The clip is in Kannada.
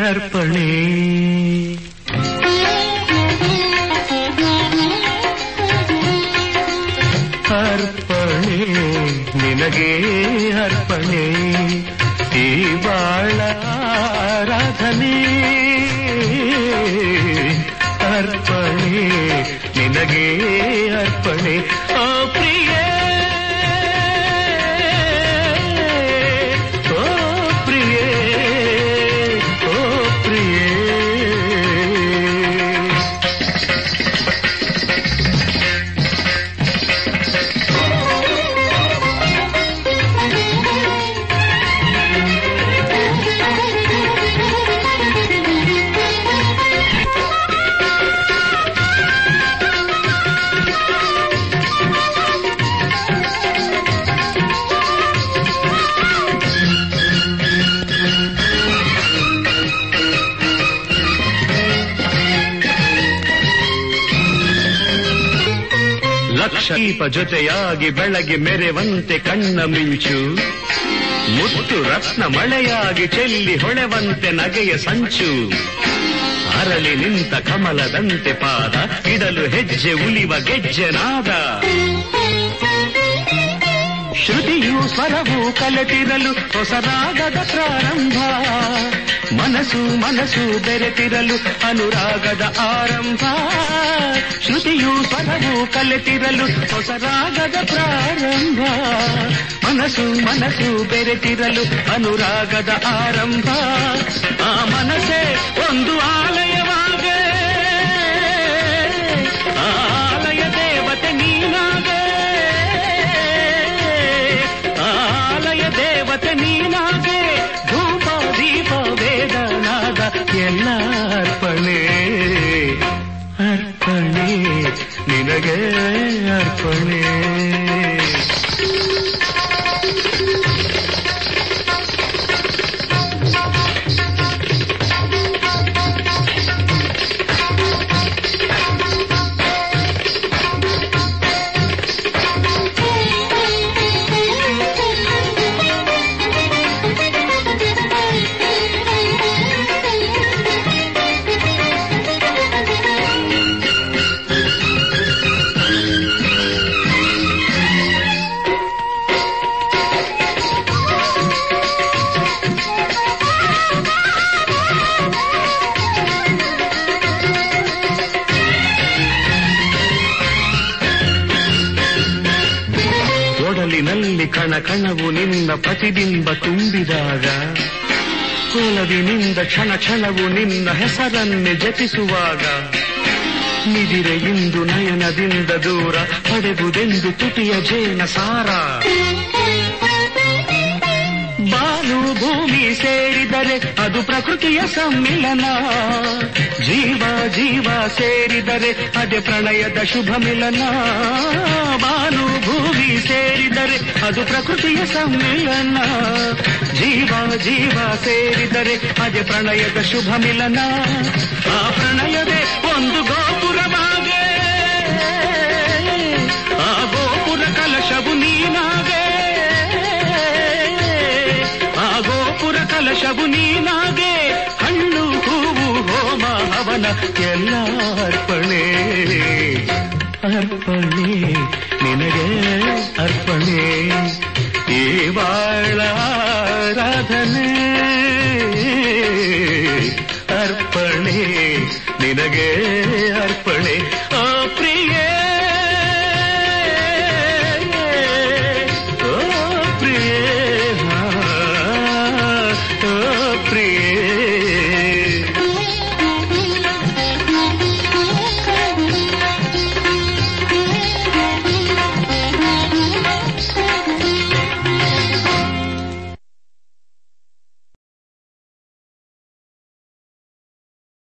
ಅರ್ಪಣೆ ಅರ್ಪಣೆ ನಿನಗೆ ಅರ್ಪಣೆ ಈ ಬಾಳ ಆರಾಧನೆ ಅರ್ಪಣೆ ನಿನಗೆ ಅರ್ಪಣೆ ಓ ಪ್ರಿಯೇ ಓ ಪ್ರಿಯೇ ಓ ಪ್ರಿಯೇ ಲಕ್ಷ ದೀಪ ಜೊತೆಯಾಗಿ ಬೆಳಗ್ಗೆ ಮೆರೆವಂತೆ ಕಣ್ಣ ಮಿಂಚು ಮುತ್ತು ರತ್ನ ಮಳೆಯಾಗಿ ಚೆಲ್ಲಿ ಹೊಳೆವಂತೆ ನಗೆಯ ಸಂಚು ಅರಳಿ ನಿಂತ ಕಮಲದಂತೆ ಪಾದ ಇಡಲು ಹೆಜ್ಜೆ ಉಲಿವ ಗೆಜ್ಜೆ ನಾದ ಶ್ರುತಿಯು ಸ್ವರವು ಕಲೆತಿರಲು ಹೊಸ ರಾಗದ ಪ್ರಾರಂಭ ಮನಸ್ಸು ಮನಸ್ಸು ಬೆರೆತಿರಲು ಅನುರಾಗದ ಆರಂಭ ಶ್ರುತಿಯು ಸ್ವರವು ಕಲೆತಿರಲು ಹೊಸ ರಾಗದ ಪ್ರಾರಂಭ ಮನಸ್ಸು ಮನಸ್ಸು ಬೆರೆತಿರಲು ಅನುರಾಗದ ಆರಂಭ ಆ ಮನಸ್ಸೇ ಒಂದು ಆಲಯವಾಗೆ ಆ ಆಲಯ ದೇವತೆ ನೀನಾಗೆ ಆಲಯ ದೇವತೆ ನೀನಾಗೆ ಧೂಪ ದೀಪ ವೇದನಾದ ಎಲ್ಲ ಅರ್ಪಣೆ ಅರ್ಪಣೆ ನಿನಗೆ ಅರ್ಪಣೆ ಒಡಲಿನಲ್ಲಿ ಕಣ ಕಣವು ನಿನ್ನ ಪ್ರತಿಬಿಂಬ ತುಂಬಿದಾಗ ಕೋಲವಿನಿಂದ ಕ್ಷಣ ಕ್ಷಣವು ನಿನ್ನ ಹೆಸರನ್ನೇ ಜಪಿಸುವಾಗ ನಿದಿರೆಯಿಂದ ನಯನದಿಂದ ದೂರ ಪಡೆದುದೆಂದು ತುಟಿಯ ಜೇನ ಸಾರ ಬಾನು ಭೂಮಿ ಸೇರಿದರೆ ಅದು ಪ್ರಕೃತಿಯ ಸಮ್ಮಿಲನ ಜೀವ ಜೀವ ಸೇರಿದರೆ ಅದೇ ಪ್ರಣಯದ ಶುಭ ಮಿಲನ ಬಾನು ಭೂಮಿ ಸೇರಿದರೆ ಅದು ಪ್ರಕೃತಿಯ ಸಮ್ಮಿಲನ ಜೀವ ಜೀವ ಸೇರಿದರೆ ಅದೇ ಪ್ರಣಯದ ಶುಭ ಮಿಲನ ಆ ಪ್ರಣಯವೇ ಒಂದು ಗೋಪುರವಾಗೆ ಆ ಗೋಪುರ ಕಲಶವು ನೀನಾಗೆ ಆ ಗೋಪುರ ಕಲಶವು ನೀನಾಗೆ ಹಣ್ಣು ಹೂವು ಹೋಮ ಹವನ ಎಲ್ಲ ಅರ್ಪಣೆ ಅರ್ಪಣೆ ನಿನಗೆ ಅರ್ಪಣೆ ಈ ಬಾಳ ಆರಾಧನೆ ಅರ್ಪಣೆ ನಿನಗೆ ಅರ್ಪಣೆ